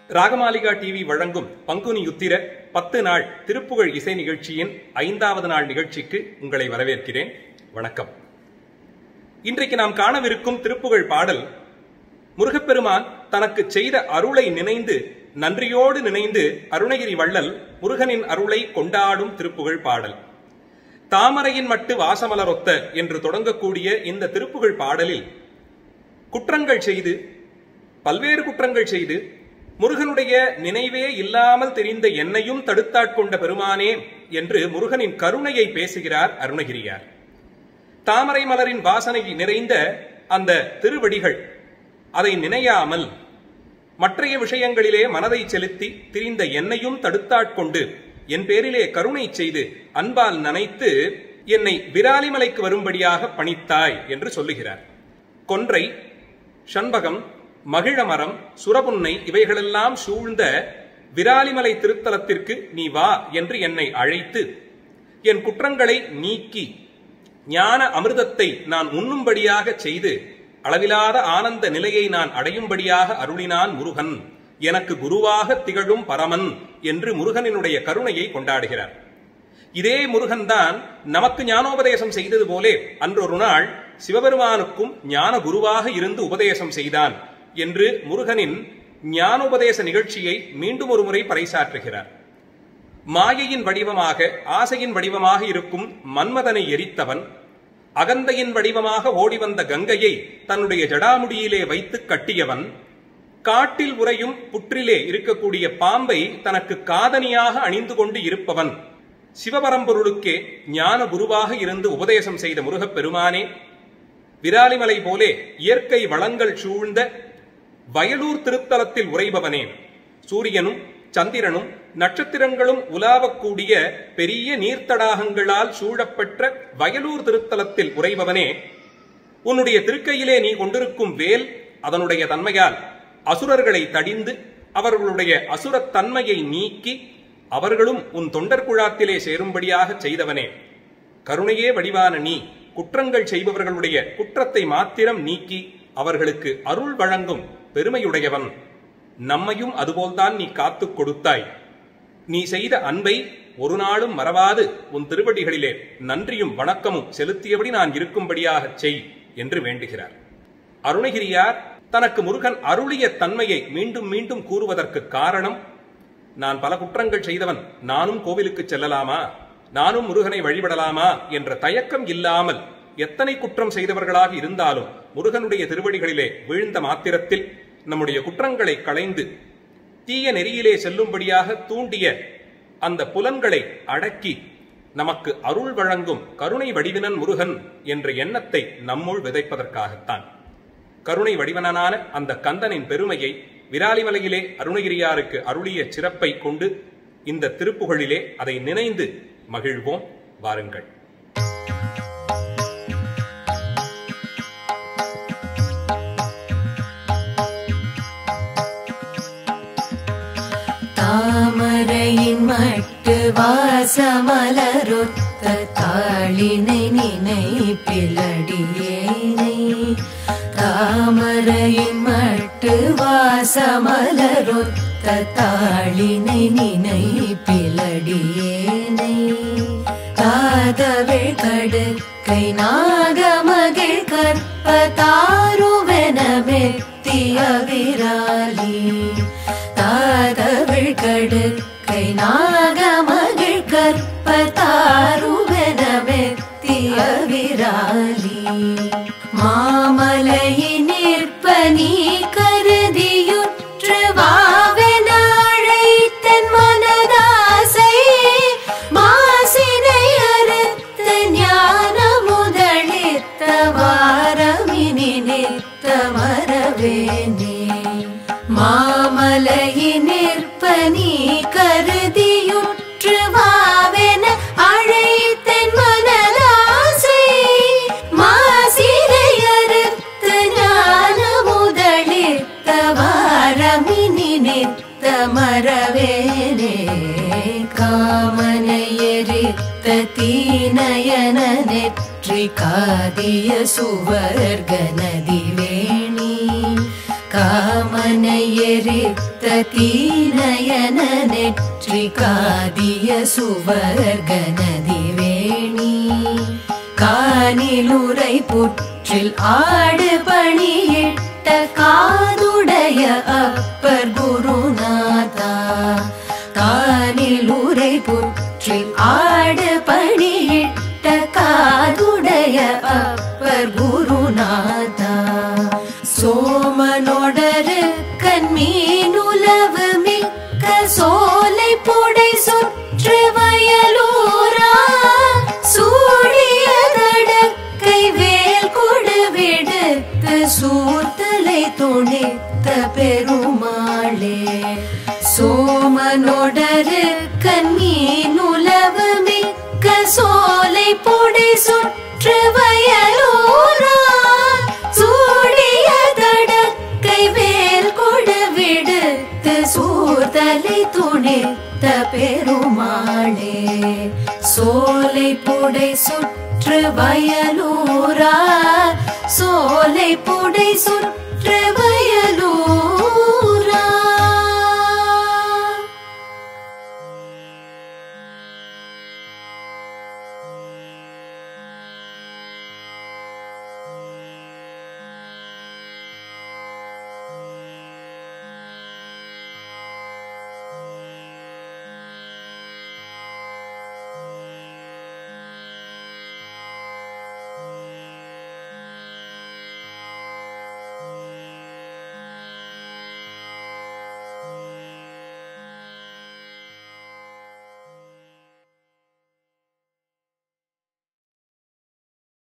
Ragamalika TV வழங்கும் பங்குனி உத்திர பத்து நாள் திருப்புகழ் இசை நிகழ்ச்சியின் ஐந்தாவது நாள் நிகழ்ச்சிக்கு உங்களை வரவேற்கிறேன் வணக்கம் இன்றைக்கு நாம் காணவிருக்கும் திருப்புகழ் பாடல் முருகப்பெருமான் தனக்கு செய்த அருளை நினைந்து நன்றியோடு நினைந்து அருணகிரி வள்ளல் முருகனின் அருளை கொண்டாடும் திருப்புகழ் பாடல் தாமரையின் மட்டு வாசமலரொத்த என்று தொடங்கக்கூடிய இந்த திருப்புகழ் பாடலில் குற்றங்கள் செய்து பல்வேறு குற்றங்கள் செய்து முருகனுடைய நினைவே இல்லாமல் தெரிந்த என்னையும் தடுத்தாட்கொண்ட பெருமானே என்று முருகனின் கருணையை பேசுகிறார் அருணகிரியார் தாமரை மலரின் வாசனை நிறைந்த அந்த திருவடிகள் அதை நினையாமல் மற்றைய விஷயங்களிலே மனதை செலுத்தி திரிந்த என்னையும் தடுத்தாட்கொண்டு என் பேரிலே கருணை செய்து அன்பால் நனைத்து என்னை விராலிமலைக்கு வரும்படியாக பணித்தாய் என்று சொல்லுகிறார் கொன்றை ஷண்பகம் மகிழமரம் சுரபுன்னை இவைகளெல்லாம் சூழ்ந்த விராலிமலை திருத்தலத்திற்கு நீ வா என்று என்னை அழைத்து என் குற்றங்களை நீக்கி ஞான அமிர்தத்தை நான் உண்ணும்படியாக செய்து அளவிலாத ஆனந்த நிலையை நான் அடையும்படியாக அருளினான் முருகன் எனக்கு குருவாக திகழும் பரமன் என்று முருகனினுடைய கருணையை கொண்டாடுகிறார் இதே முருகன்தான் நமக்கு ஞானோபதேசம் செய்தது போலே அன்றொரு நாள் சிவபெருமானுக்கும் ஞான குருவாக இருந்து உபதேசம் செய்தான் என்று முருகனின் ஞானோபதேச நிகழ்ச்சியை மீண்டும் ஒரு முறை பறைசாற்றுகிறார் மாயையின் வடிவமாக ஆசையின் வடிவமாக இருக்கும் மன்மதனை எரித்தவன் அகந்தையின் வடிவமாக ஓடி வந்த கங்கையை தன்னுடைய ஜடாமுடியிலே வைத்து கட்டியவன் காட்டில் உறையும் புற்றிலே இருக்கக்கூடிய பாம்பை தனக்கு காதனியாக அணிந்து கொண்டு இருப்பவன் சிவபரம்பொருளுக்கே ஞான குருவாக இருந்து உபதேசம் செய்த முருகப் பெருமானே விராலிமலை போலே இயற்கை வளங்கள் சூழ்ந்த வயலூர் திருத்தலத்தில் உறைபவனே சூரியனும் சந்திரனும் நட்சத்திரங்களும் உலாவக்கூடிய பெரிய நீர்த்தடாகங்களால் சூழப்பெற்ற வயலூர் திருத்தலத்தில் உறைபவனே உன்னுடைய திருக்கையிலே நீ கொண்டிருக்கும் வேல் அதனுடைய தன்மையால் அசுரர்களை தடிந்து அவர்களுடைய அசுரத் தன்மையை நீக்கி அவர்களும் உன் தொண்டர் குழாத்திலே சேரும்படியாக செய்தவனே கருணையே வடிவான நீ குற்றங்கள் செய்பவர்களுடைய குற்றத்தை மாத்திரம் நீக்கி அவர்களுக்கு அருள் வழங்கும் பெருமையுடையவன் நம்மையும் அதுபோல்தான் நீ காத்துக் கொடுத்தாய் நீ செய்த அன்பை ஒரு நாளும் மறவாது உன் திருவடிகளிலே நன்றியும் வணக்கமும் செலுத்தியபடி நான் இருக்கும்படியாக செய் என்று வேண்டுகிறார் அருணகிரியார் தனக்கு முருகன் அருளிய தன்மையை மீண்டும் மீண்டும் கூறுவதற்கு காரணம் நான் பல குற்றங்கள் செய்தவன் நானும் கோவிலுக்கு செல்லலாமா நானும் முருகனை வழிபடலாமா என்ற தயக்கம் இல்லாமல் எத்தனை குற்றம் செய்தவர்களாக இருந்தாலும் முருகனுடைய திருவடிகளிலே வீழ்ந்த மாத்திரத்தில் நம்முடைய குற்றங்களை களைந்து தீய நெறியிலே செல்லும்படியாக தூண்டிய அந்த புலன்களை அடக்கி நமக்கு அருள் வழங்கும் கருணை வடிவினன் முருகன் என்ற எண்ணத்தை நம்முள் விதைப்பதற்காகத்தான் கருணை வடிவனான அந்த கந்தனின் பெருமையை விராலிமலையிலே அருணகிரியாருக்கு அருளிய சிறப்பை கொண்டு இந்த திருப்புகழிலே அதை நினைந்து மகிழ்வோம் வாருங்கள் தாமரையின் மட்டு வாசமலரொத்த தாளினை நினைப்பிலடியேனை தாமரையின் மட்டு வாசமலரொத்த தாளினை நினைப்பிலடியேனை காதவிழ் கடு கை நாகமகிழ் கற்ப தாருவென மெத்திய விராலி தாதவிழ் கடு கை நாகமகிழ் கற்ப தாருவென மெத்திய விராலி மாமலையின் நிற்ப நீ கருதியுற்று வாவென அழைத்தன் மனதாசை மாசினை அறுத்த ஞான முதலித்த வாரமினி நிற்த மரவேனே மாமலையின் நிற்ப நீ கருதியுற்று வாவென அழைத்தன் மனதாசை மாசினை அறுத்த ஞான முதலித்த வாரமினி நிற்த மரவேனே காமனை எரித்த தீனயன நெற்றி காதிய சுவர்க நதி வேணி காமனை எரித்த தீனயன நெற்றி காதிய சுவர்கனதி வேணி காணிலுரை புற்றில் ஆடு பணியிட்ட காதுடைய அப்பர் குருநாதா காணிலுரை புற்றில் ஆடு பணியிட்ட காதுடைய அப்பர் குருநாதா சோமனொடரு கண்மீனுலவு மிக்க சோலை புடை சுற்று வயலூரா சூழிய கடற்கை வேல் கொடு விடுத்து சூர்த்தலை துணித்த பெருமாளே சோமனொடரு கண்மீனுலவு மிக்க சோலை புடை சுற்று வயலூரா சூடிய தடக்கை வேல் கொடு விடுத்து சூர்தலை துணித்த பெருமாளே சோலை புடை சுற்று வயலூரா சோலை புடை சுற்று வயலூரா